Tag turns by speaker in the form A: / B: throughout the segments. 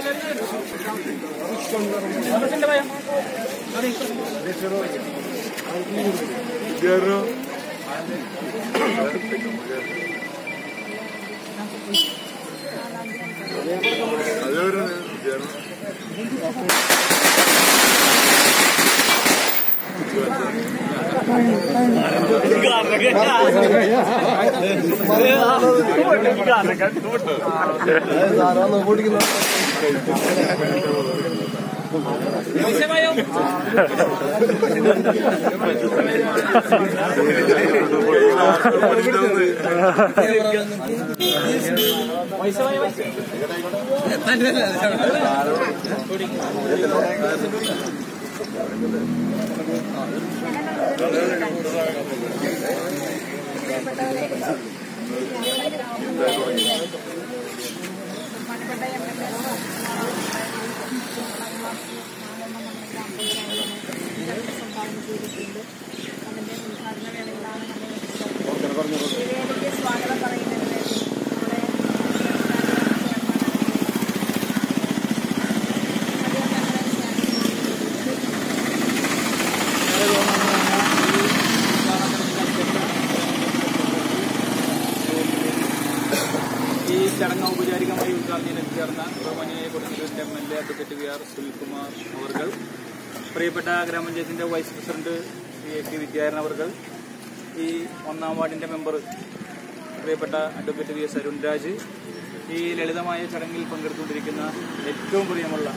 A: സ്വാഗതം പറയുന്നത്
B: ഈ ചടങ്ങ് ഔപചാരികമായി ഉദ്ഘാടനം ചേർന്ന ബഹുമാനിയായ കൊടുങ്ങല്ലൂരിന്റെ M L A advocate V R Sunilkumar അവർ പ്രിയപ്പെട്ട ഗ്രാമപഞ്ചായത്തിന്റെ vice president Shri A K Vidyaran അവർ ഈ ഒന്നാം വാർഡിന്റെ മെമ്പർ പ്രിയപ്പെട്ട അഡ്വക്കേറ്റ് വി എസ് അരുൺരാജ് ഈ ലളിതമായ ചടങ്ങിൽ പങ്കെടുത്തുകൊണ്ടിരിക്കുന്ന ഏറ്റവും പ്രിയമുള്ള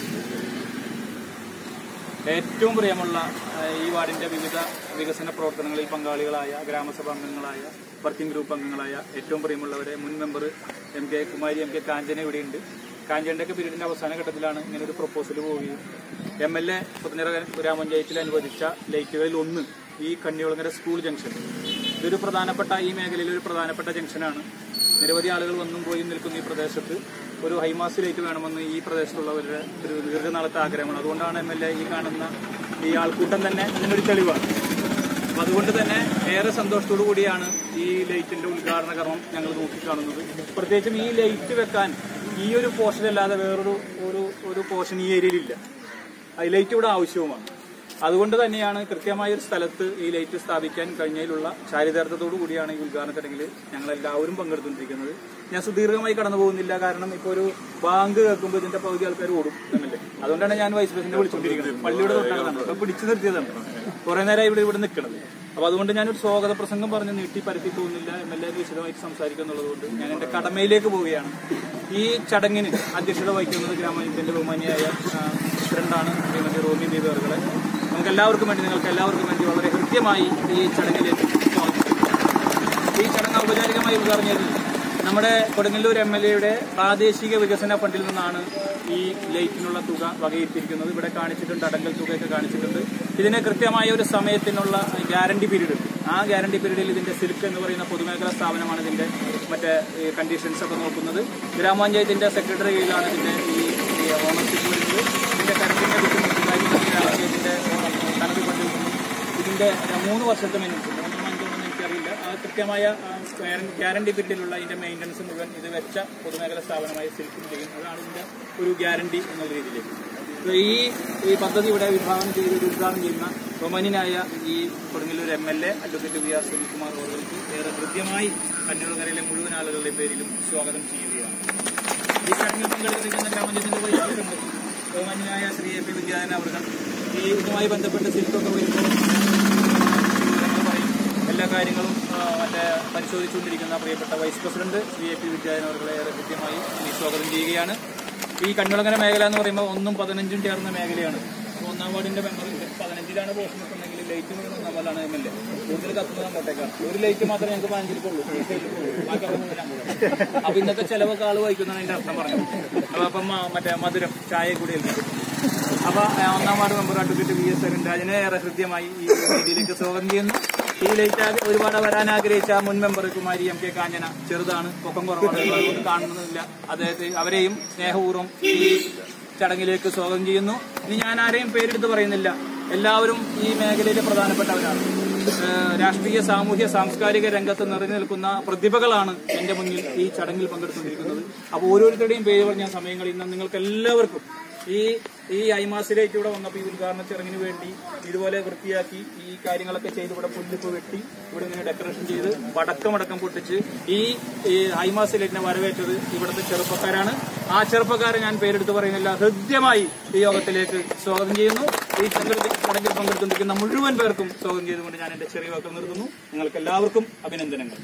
B: ഏറ്റവും പ്രിയമുള്ള ആ, ഈ വാർഡിന്റെ വിവിധ വികസന പ്രവർത്തനങ്ങളിൽ പങ്കാളികളായ ഗ്രാമസഭാ അംഗങ്ങളായ വർക്കിംഗ് ഗ്രൂപ്പ് അംഗങ്ങളായ ഏറ്റവും പ്രിയമുള്ളവരെ മുൻ member M K Kumari M K Kanchana ഇവിടെയുണ്ട് കാഞ്ചനയുടെ ഒക്കെ പീരീഡിന്റെ അവസാന ഘട്ടത്തിലാണ് ഇങ്ങനെ ഒരു പ്രപ്പോസൽ പോവുകയും എം എൽ എ പുതുനിറ ഗ്രാമപഞ്ചായത്തിൽ അനുവദിച്ച ലൈറ്റുകളിൽ ഒന്ന് ഈ കണ്ണികുളങ്ങര സ്കൂൾ ജംഗ്ഷൻ ഇതൊരു പ്രധാനപ്പെട്ട ഈ മേഖലയിലെ ഒരു പ്രധാനപ്പെട്ട ജംഗ്ഷനാണ് നിരവധി ആളുകൾ വന്നും പോയി നിൽക്കുന്ന ഈ പ്രദേശത്ത് ഒരു ഹൈമാസ് ലൈറ്റ് വേണമെന്ന് ഈ പ്രദേശത്തുള്ളവരുടെ ഒരു ദീർഘനാളത്തെ ആഗ്രഹമാണ് അതുകൊണ്ടാണ് എം എൽ എ ഈ കാണുന്ന ഈ ആൾക്കൂട്ടം തന്നെ ഇതിനൊരു തെളിവാണ് അപ്പൊ അതുകൊണ്ട് തന്നെ ഏറെ സന്തോഷത്തോടു കൂടിയാണ് ഈ ലൈറ്റിന്റെ ഉദ്ഘാടന കർമ്മം ഞങ്ങൾ നോക്കിക്കാണുന്നത് പ്രത്യേകിച്ചും ഈ ലൈറ്റ് വെക്കാൻ ഈ ഒരു പോർഷൻ അല്ലാതെ വേറൊരു ഒരു ഒരു പോർഷൻ ഈ ഏരിയയിലില്ല ഈ ലൈറ്റ് ഇവിടെ ആവശ്യവുമാണ് അതുകൊണ്ട് തന്നെയാണ് കൃത്യമായ ഒരു സ്ഥലത്ത് ഈ ലൈറ്റ് സ്ഥാപിക്കാൻ കഴിഞ്ഞതിലുള്ള ചാരിതാർത്ഥത്തോടു കൂടിയാണ് ഈ ഉദ്ഘാടന ചടങ്ങിൽ ഞങ്ങൾ എല്ലാവരും പങ്കെടുത്തുകൊണ്ടിരിക്കുന്നത് ഞാൻ സുദീർഘമായി കടന്നു പോകുന്നില്ല കാരണം ഇപ്പോൾ ഒരു ബാങ്ക് കേൾക്കുമ്പോൾ ഇതിന്റെ പകുതി ആൾക്കാർ ഓടും എന്നല്ലേ അതുകൊണ്ടാണ് ഞാൻ വൈസ് പ്രസിഡന്റ് വിളിച്ചുകൊണ്ടിരിക്കുന്നത് പള്ളിയുടെ തൊട്ടടുത്താണ് അപ്പൊ പിടിച്ചു നിർത്തിയതാണ് കുറെ നേരം ഇവിടെ ഇവിടെ നിൽക്കുന്നത് അപ്പൊ അതുകൊണ്ട് ഞാനൊരു സ്വാഗത പ്രസംഗം പറഞ്ഞ് നീട്ടി പരത്തി പോകുന്നില്ല എം എൽ എ വിശദമായിട്ട് സംസാരിക്കുന്നുള്ളത് കൊണ്ട് ഞാൻ എന്റെ കടമയിലേക്ക് പോവുകയാണ് ഈ ചടങ്ങിന് അധ്യക്ഷത വഹിക്കുന്നത് ഗ്രാമപഞ്ചായത്തിന്റെ ബഹുമാനിയായ ആ, പ്രസിഡന്റാണ് ശ്രീമതി റോമി ബീബി അവർകളെ നമുക്ക് എല്ലാവർക്കും വേണ്ടി നിങ്ങൾക്ക് എല്ലാവർക്കും വേണ്ടി വളരെ കൃത്യമായി ഈ ചടങ്ങിലേക്ക് സ്വാഗതം ഈ ചടങ്ങ് ഔപചാരികമായി ഉദ്ഘാടനം ചെയ്തത് നമ്മുടെ കൊടുങ്ങല്ലൂർ എം എൽ എയുടെ പ്രാദേശിക വികസന ഫണ്ടിൽ നിന്നാണ് ഈ ലൈറ്റിനുള്ള തുക വകയിരുത്തിയിരിക്കുന്നത് ഇവിടെ കാണിച്ചിട്ടുണ്ട് അടങ്കൽ തുകയൊക്കെ കാണിച്ചിട്ടുണ്ട് ഇതിന് കൃത്യമായ ഒരു സമയത്തിനുള്ള ഗ്യാരണ്ടി പീരീഡ് ഉണ്ട് ആ ഗ്യാരണ്ടി പീരീഡിൽ ഇതിന്റെ സിൽക്ക് എന്ന് പറയുന്ന പൊതുമേഖലാ സ്ഥാപനമാണ് ഇതിന്റെ മറ്റേ കണ്ടീഷൻസ് ഒക്കെ നോക്കുന്നത് ഗ്രാമപഞ്ചായത്തിന്റെ സെക്രട്ടറി കീഴിലാണ് ഇതിന്റെ ഈ ഓണർഷിപ്പ് വരുന്നത് ഇതിന്റെ കരത്തിന്റെ ബുദ്ധിമുട്ട് കാര്യങ്ങൾ ഗ്രാമപഞ്ചായത്തിന്റെ കണക്ക് കൊണ്ടിരിക്കുന്നു ഇതിന്റെ മൂന്ന് വർഷത്തെ മെയിൻ്റനൻസ് മൂന്നോ അഞ്ചോ ഒന്നും എനിക്കറിയില്ല ആ കൃത്യമായ ഗ്യാരണ്ടി പീരീഡിലുള്ള ഇതിന്റെ മെയിൻ്റനൻസ് മുഴുവൻ ഇത് വെച്ച പൊതുമേഖലാ സ്ഥാപനമായ സിൽക്കും ചെയ്യും അതാണ് ഇതിന്റെ ഒരു ഗ്യാരണ്ടി എന്നുള്ള രീതിയിലേക്ക് ഇത് ഈ ഈ പദ്ധതി ഇവിടെ വിഭാവനം ചെയ്ത് ഇത് ഉദ്ഘാടനം ചെയ്യുന്ന ബഹുമാന്യനായ ഈ Kodungallur M L A advocate V R Sunilkumar അവർക്ക് ഏറെ കൃത്യമായി കണ്ണൂർക്കരയിലെ മുഴുവൻ ആളുകളുടെ പേരിലും സ്വാഗതം ചെയ്യുകയാണ് ഈ ചടങ്ങിൽ പങ്കെടുത്തിരിക്കുന്ന ഗ്രാമപഞ്ചായത്തിന്റെ വൈസ് പ്രസിഡന്റ് ബഹുമാന്യനായ ശ്രീ എ പി വിദ്യാധരൻ അവർ ഈ ഇതുമായി ബന്ധപ്പെട്ട് സിൽക്കൊക്കെ വരുമ്പോൾ നമ്മൾ പറയും എല്ലാ കാര്യങ്ങളും ആ, മറ്റേ പരിശോധിച്ചുകൊണ്ടിരിക്കുന്ന പ്രിയപ്പെട്ട vice president Shri A P Vidyadharan അവരുടെ ഏറെ കൃത്യമായി ഈ സ്വാഗതം ചെയ്യുകയാണ് ഈ കണ്ണുളങ്ങര മേഖല എന്ന് പറയുമ്പോൾ ഒന്നും പതിനഞ്ചും ചേർന്ന മേഖലയാണ് അപ്പോൾ ഒന്നാം വാർഡിന്റെ മെമ്പർ പതിനഞ്ചിലാണ് പോസ്റ്റ് നിൽക്കുന്നെങ്കിൽ ലൈറ്റ് മുഴുവൻ ഒന്നാം വാർഡിലാണ് എം എൽ എ കൂടുതൽ കത്തുന്നത് അങ്ങോട്ടേക്കാണ് ഒരു ലൈറ്റ് മാത്രമേ ഞങ്ങൾക്ക് പതിനഞ്ചിലേക്കുള്ളൂ ഈ സൈഡിലേക്കുള്ളൂ. ബാക്കി അവിടെ മുഴുവൻ അങ്ങോട്ടാണ്. അപ്പൊ ഇന്നത്തെ ചെലവൊക്കെ ആള് വഹിക്കുന്നതാണ് അതിന്റെ അർത്ഥം പറഞ്ഞത് അപ്പൊ അപ്പം ആ, മറ്റേ മധുരം ചായ കൂടി ഏൽപ്പിക്കും അപ്പൊ ആ, ഒന്നാം ward member advocate V S അരുൺരാജിനെ ഏറെ കൃത്യമായി ഈ രീതിയിലേക്ക് സ്വാഗതം ചെയ്യുന്നു ഈ ലൈറ്റ് ആഗ്ര- ഒരുപാട് വരാൻ ആഗ്രഹിച്ച മുൻ member Kumari M K Kanchana ചെറുതാണ് പൊക്കം കുറവാണ് അതുകൊണ്ട് കാണുന്നില്ല അദ്ദേഹത്തെ അവരെയും സ്നേഹപൂർവ്വം ഈ ചടങ്ങിലേക്ക് സ്വാഗതം ചെയ്യുന്നു ഇനി ഞാൻ ആരെയും പേരെടുത്ത് പറയുന്നില്ല എല്ലാവരും ഈ മേഖലയിലെ പ്രധാനപ്പെട്ടവരാണ് ഏഹ്, രാഷ്ട്രീയ സാമൂഹ്യ സാംസ്കാരിക രംഗത്ത് നിറഞ്ഞു നിൽക്കുന്ന പ്രതിഭകളാണ് എന്റെ മുന്നിൽ ഈ ചടങ്ങിൽ പങ്കെടുത്തുകൊണ്ടിരിക്കുന്നത് അപ്പോൾ ഓരോരുത്തരുടെയും പേര് പറഞ്ഞ സമയങ്ങൾ ഇന്ന് നിങ്ങൾക്ക് എല്ലാവർക്കും ഈ ഈ ഐമാസിലേക്ക് ഇവിടെ വന്നപ്പോൾ ഈ ഉദ്ഘാടന ചടങ്ങിന് വേണ്ടി ഇതുപോലെ വൃത്തിയാക്കി ഈ കാര്യങ്ങളൊക്കെ ചെയ്ത് ഇവിടെ പുല്ലിപ്പ് വെട്ടി ഇവിടെ ഇങ്ങനെ ഡെക്കറേഷൻ ചെയ്ത് പടക്കമടക്കം പൊട്ടിച്ച് ഈ ഈ ഐമാസിലേറ്റിനെ വരവേറ്റത് ഇവിടുത്തെ ചെറുപ്പക്കാരാണ് ആ ചെറുപ്പക്കാരെ ഞാൻ പേരെടുത്ത് പറയുന്നില്ല ഹൃദ്യമായി ഈ യോഗത്തിലേക്ക് സ്വാഗതം ചെയ്യുന്നു ഈ ചടങ്ങിൽ ചടങ്ങിൽ പങ്കെടുത്തുകൊണ്ടിരിക്കുന്ന മുഴുവൻ പേർക്കും സ്വാഗതം ചെയ്തുകൊണ്ട് ഞാൻ എന്റെ ചെറിയ വാക്കുകൾ നിർത്തുന്നു നിങ്ങൾക്ക് എല്ലാവർക്കും അഭിനന്ദനങ്ങൾ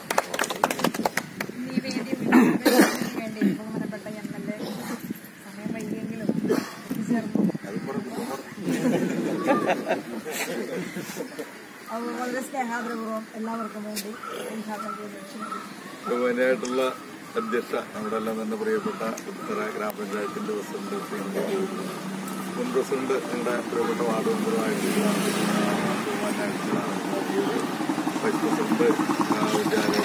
A: ഈ വേദി വിളിക്കുന്നതിന് വേണ്ടി ബഹുമാനപ്പെട്ട എം എൽ എ സമയം വൈകിയെങ്കിലും എത്തിച്ചേർന്നു അത് വളരെ സ്നേഹാദരപൂർവ്വം എല്ലാവർക്കും വേണ്ടി ഉദ്ഘാടനം ചെയ്ത് ക്ഷണിക്കുന്നു
C: ബഹുമാനായിട്ടുള്ള അധ്യക്ഷ നമ്മുടെ എല്ലാം തന്നെ പ്രിയപ്പെട്ട ഉത്തര ഗ്രാമപഞ്ചായത്തിന്റെ പ്രസിഡന്റ് ശ്രീ മുൻ പ്രസിഡന്റ് ഞങ്ങളുടെ പ്രിയപ്പെട്ട വാർഡ് മെമ്പറുമായിട്ടുള്ള ആ, ബഹുമാനായിട്ടുള്ള നദിയുടെ വൈസ് പ്രസിഡന്റ് ആ, വിദ്യാലയം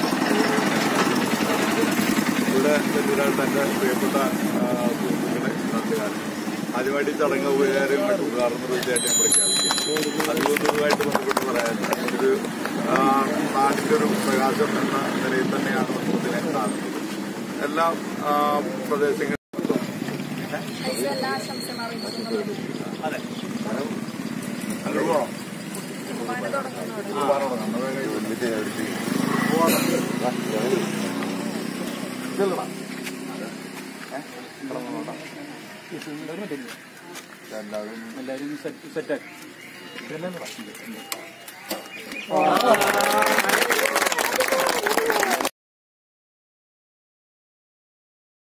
C: ഇവിടെ എന്നിവരായിട്ട് എന്റെ പ്രിയപ്പെട്ട ആ, സുഹൃത്തുക്കളെ നാട്ടുകാരൻ ആദ്യമായിട്ട് ഈ ചടങ്ങ് ഉപകാരമായിട്ട് ഉദ്ഘാടനം നിർവഹിച്ചായിട്ട് ഞാൻ പ്രഖ്യാപിക്കും അതുകൊണ്ടുമായിട്ട് ബന്ധപ്പെട്ട് പറയാൻ ഒരു ആ, നാടിന്റെ ഒരു പ്രകാശം എന്ന നിലയിൽ തന്നെയാണ് നമ്മളിതിനെ കാണുന്നത് എല്ലാ ആ, പ്രദേശങ്ങളിലും
A: ഐസു എല്ലാ ആശംസകളും അറിയിക്കുന്നു
B: അതെ
A: ബഹുമാനം തുടങ്ങുന്നതോടെ
B: എല്ലാവരും സെറ്റാക്കി